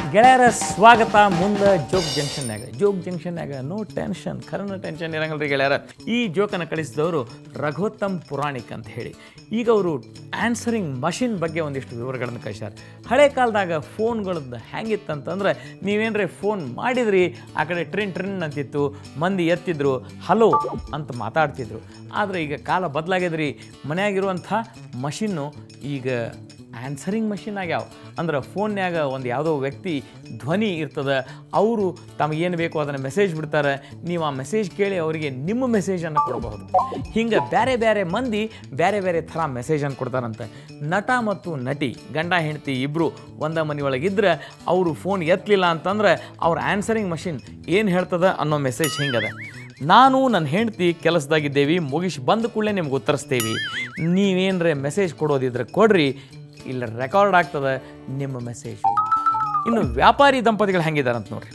ಗೆಳೆಯರ ಸ್ವಾಗತ ಮುಂದೆ ಜೋಗ್ ಜಂಕ್ಷನ್ಯಾಗ ಜೋಗ್ ಜಂಕ್ಷನ್ಯಾಗ ನೋ ಟೆನ್ಷನ್ ಖರನ ಟೆನ್ಷನ್ ಇರಂಗಿಲ್ಲ ರೀ ಗೆಳೆಯರ ಈ ಜೋಕನ್ನು ಕಳಿಸಿದವರು ರಘೋತ್ತಮ್ ಪುರಾಣಿಕ್ ಅಂತ ಹೇಳಿ ಈಗ ಅವರು ಆನ್ಸರಿಂಗ್ ಮಷಿನ್ ಬಗ್ಗೆ ಒಂದಿಷ್ಟು ವಿವರಗಳನ್ನು ಕಳಿಸ್ಯಾರ ಹಳೆ ಕಾಲದಾಗ ಫೋನ್ಗಳದ್ದು ಹೆಂಗಿತ್ತಂತಂದ್ರೆ ನೀವೇನ್ರಿ ಫೋನ್ ಮಾಡಿದ್ರಿ ಆ ಕಡೆ ಟ್ರಿನ್ ಟ್ರಿನ್ ಅಂತಿತ್ತು ಮಂದಿ ಎತ್ತಿದ್ರು ಹಲೋ ಅಂತ ಮಾತಾಡ್ತಿದ್ರು ಆದರೆ ಈಗ ಕಾಲ ಬದಲಾಗ್ಯದ್ರಿ ಮನ್ಯಾಗಿರುವಂಥ ಮಷಿನ್ನು ಈಗ ಆನ್ಸರಿಂಗ್ ಮಷಿನ್ ಆಗ್ಯಾವ ಅಂದ್ರೆ ಫೋನ್ಯಾಗ ಒಂದು ಯಾವುದೋ ವ್ಯಕ್ತಿ ಧ್ವನಿ ಇರ್ತದೆ ಅವರು ತಮಗೇನು ಬೇಕೋ ಅದನ್ನು ಮೆಸೇಜ್ ಬಿಡ್ತಾರೆ ನೀವು ಆ ಮೆಸೇಜ್ ಕೇಳಿ ಅವರಿಗೆ ನಿಮ್ಮ ಮೆಸೇಜನ್ನು ಕೊಡಬಹುದು ಹಿಂಗೆ ಬೇರೆ ಬೇರೆ ಮಂದಿ ಬೇರೆ ಬೇರೆ ಥರ ಮೆಸೇಜನ್ನು ಕೊಡ್ತಾರಂತೆ ನಟ ಮತ್ತು ನಟಿ ಗಂಡ ಹೆಂಡತಿ ಇಬ್ಬರು ಒಂದ ಮನೆಯೊಳಗಿದ್ರೆ ಅವರು ಫೋನ್ ಎತ್ತಲಿಲ್ಲ ಅಂತಂದ್ರೆ ಅವ್ರ ಆನ್ಸರಿಂಗ್ ಮಷಿನ್ ಏನು ಹೇಳ್ತದೆ ಅನ್ನೋ ಮೆಸೇಜ್ ಹಿಂಗದ ನಾನು ನನ್ನ ಹೆಂಡತಿ ಕೆಲಸದಾಗಿದ್ದೇವೆ ಮುಗಿಸಿ ಬಂದ ಕೂಡಲೇ ನಿಮ್ಗೆ ಉತ್ತರಿಸ್ತೇವೆ ನೀವೇನರೇ ಮೆಸೇಜ್ ಕೊಡೋದಿದ್ರೆ ಕೊಡ್ರಿ ಇಲ್ಲ ರೆಕಾರ್ಡ್ ಆಗ್ತದೆ ನಿಮ್ಮ ಮೆಸೇಜು ಇನ್ನು ವ್ಯಾಪಾರಿ ದಂಪತಿಗಳು ಹೆಂಗಿದ್ದಾರೆ ಅಂತ ನೋಡ್ರಿ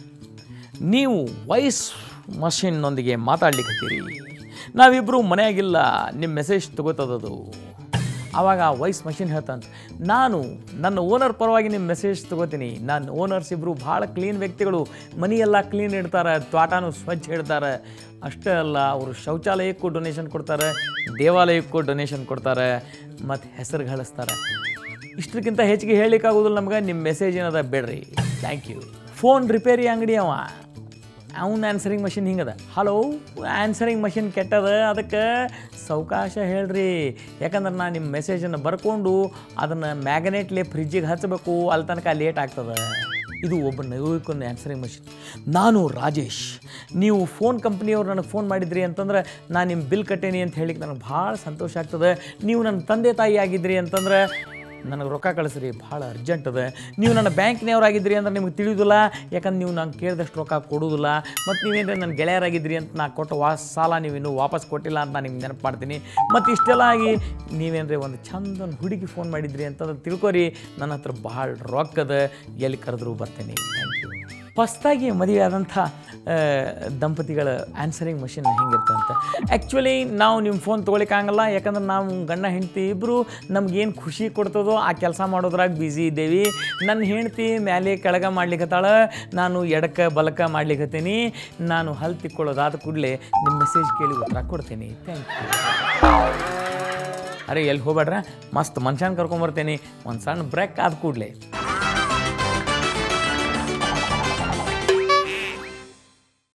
ನೀವು ವಾಯ್ಸ್ ಮಷಿನ್ನೊಂದಿಗೆ ಮಾತಾಡ್ಲಿಕ್ಕತ್ತೀರಿ ನಾವಿಬ್ಬರು ಮನೆಯಾಗಿಲ್ಲ ನಿಮ್ಮ ಮೆಸೇಜ್ ತಗೋತದದು ಆವಾಗ ಆ ವಾಯ್ಸ್ ಮಷಿನ್ ಹೇಳ್ತಂತ ನಾನು ನನ್ನ ಓನರ್ ಪರವಾಗಿ ನಿಮ್ಮ ಮೆಸೇಜ್ ತಗೋತೀನಿ ನನ್ನ ಓನರ್ಸ್ ಇಬ್ಬರು ಭಾಳ ಕ್ಲೀನ್ ವ್ಯಕ್ತಿಗಳು ಮನೆಯೆಲ್ಲ ಕ್ಲೀನ್ ಇಡ್ತಾರೆ ತ್ವಾಟನೂ ಸ್ವಚ್ಛ ಇಡ್ತಾರೆ ಅಷ್ಟೇ ಅಲ್ಲ ಅವರು ಶೌಚಾಲಯಕ್ಕೂ ಡೊನೇಷನ್ ಕೊಡ್ತಾರೆ ದೇವಾಲಯಕ್ಕೂ ಡೊನೇಷನ್ ಕೊಡ್ತಾರೆ ಮತ್ತು ಹೆಸರು ಗಳಿಸ್ತಾರೆ ಇಷ್ಟಕ್ಕಿಂತ ಹೆಚ್ಚಿಗೆ ಹೇಳಲಿಕ್ಕಾಗೋದಿಲ್ಲ ನಮ್ಗೆ ನಿಮ್ಮ ಮೆಸೇಜ್ ಏನದ ಬೇಡ್ರಿ ಥ್ಯಾಂಕ್ ಯು ಫೋನ್ ರಿಪೇರಿ ಅಂಗಡಿ ಅವ ಅವ್ನ ಆನ್ಸರಿಂಗ್ ಮಷಿನ್ ಹಿಂಗದ ಹಲೋ ಆನ್ಸರಿಂಗ್ ಮಷಿನ್ ಕೆಟ್ಟದ ಅದಕ್ಕೆ ಸಾವಕಾಶ ಹೇಳ್ರಿ ಯಾಕಂದ್ರೆ ನಾನು ನಿಮ್ಮ ಮೆಸೇಜನ್ನು ಬರ್ಕೊಂಡು ಅದನ್ನು ಮ್ಯಾಗ್ನೆಟ್ಲೆ ಫ್ರಿಜ್ಜಿಗೆ ಹಚ್ಚಬೇಕು ಅಲ್ಲಿ ತನಕ ಲೇಟ್ ಆಗ್ತದೆ ಇದು ಒಬ್ಬ ನೈವಿಕೊಂದು ಆನ್ಸರಿಂಗ್ ಮಷಿನ್ ನಾನು ರಾಜೇಶ್ ನೀವು ಫೋನ್ ಕಂಪ್ನಿಯವ್ರು ನನಗೆ ಫೋನ್ ಮಾಡಿದ್ರಿ ಅಂತಂದ್ರೆ ನಾನು ನಿಮ್ಮ ಬಿಲ್ ಕಟ್ಟೇನಿ ಅಂತ ಹೇಳಿಕ್ಕೆ ನನಗೆ ಭಾಳ ಸಂತೋಷ ಆಗ್ತದೆ ನೀವು ನನ್ನ ತಂದೆ ತಾಯಿ ಆಗಿದ್ರಿ ಅಂತಂದ್ರೆ ನನಗೆ ರೊಕ್ಕ ಕಳಿಸ್ರಿ ಭಾಳ ಅರ್ಜೆಂಟ್ ಅದ ನೀವು ನನ್ನ ಬ್ಯಾಂಕ್ನವ್ರಾಗಿದ್ರಿ ಅಂದ್ರೆ ನಿಮ್ಗೆ ತಿಳಿಯೋದಿಲ್ಲ ಯಾಕಂದ್ರೆ ನೀವು ನಂಗೆ ಕೇಳಿದಷ್ಟು ರೊಕ್ಕ ಕೊಡೋದಿಲ್ಲ ಮತ್ತು ನೀವೇನ್ರಿ ನನ್ನ ಗೆಳೆಯರಾಗಿದ್ರಿ ಅಂತ ನಾ ಕೊಟ್ಟ ವಾಸ್ ಸಾಲ ನೀವು ಇನ್ನೂ ವಾಪಸ್ ಕೊಟ್ಟಿಲ್ಲ ಅಂತ ನಾನು ನಿಮ್ಗೆ ನೆನಪು ಮಾಡ್ತೀನಿ ಮತ್ತು ಇಷ್ಟೆಲ್ಲ ಆಗಿ ನೀವೇನ್ರಿ ಒಂದು ಚಂದ ಹುಡುಗಿ ಫೋನ್ ಮಾಡಿದ್ರಿ ಅಂತಂದ್ರೆ ತಿಳ್ಕೊರಿ ನನ್ನ ಹತ್ರ ಭಾಳ ರೊಕ್ಕ ಅದ ಎಲ್ಲಿ ಕರೆದ್ರೂ ಬರ್ತೀನಿ ಥ್ಯಾಂಕ್ ಯು ಹೊಸ್ದಾಗಿ ಮದುವೆ ಆದಂಥ ಆ, ದಂಪತಿಗಳ ಆನ್ಸರಿಂಗ್ ಮಷಿನ್ ಹೆಂಗಿರ್ತದೆ ಅಂತ ಆ್ಯಕ್ಚುಲಿ ನಾವು ನಿಮ್ಮ ಫೋನ್ ತೊಗೊಳಿಕ್ಕಾಗಲ್ಲ ಯಾಕಂದ್ರೆ ನಾವು ಗಂಡ ಹೆಂಡತಿ ಇಬ್ಬರು ನಮ್ಗೇನು ಖುಷಿ ಕೊಡ್ತದೋ ಆ ಕೆಲಸ ಮಾಡೋದ್ರಾಗ ಬ್ಯುಸಿ ಇದ್ದೇವೆ ನನ್ನ ಹೆಂಡತಿ ಮ್ಯಾಲೆ ಕೆಳಗೆ ಮಾಡ್ಲಿಕ್ಕತ್ತಾಳ ನಾನು ಎಡಕ್ಕೆ ಬಲಕ್ಕೆ ಮಾಡ್ಲಿಕ್ಕತ್ತೀನಿ ನಾನು ಹಲ್ ತಿಕ್ಕೊಳ್ಳೋದಾದ ಕೂಡಲೇ ನಿಮ್ಮ ಮೆಸೇಜ್ ಕೇಳಿ ಉತ್ತರ ಕೊಡ್ತೀನಿ ಥ್ಯಾಂಕ್ ಯು ಅರೆ ಎಲ್ಲಿ ಹೋಗ್ಬೇಡ್ರ ಮಸ್ತ್ ಮನುಷ್ಯನ ಕರ್ಕೊಂಬರ್ತೀನಿ ಒಂದು ಸಣ್ಣ ಬ್ರೇಕ್ ಆದ ಕೂಡಲೇ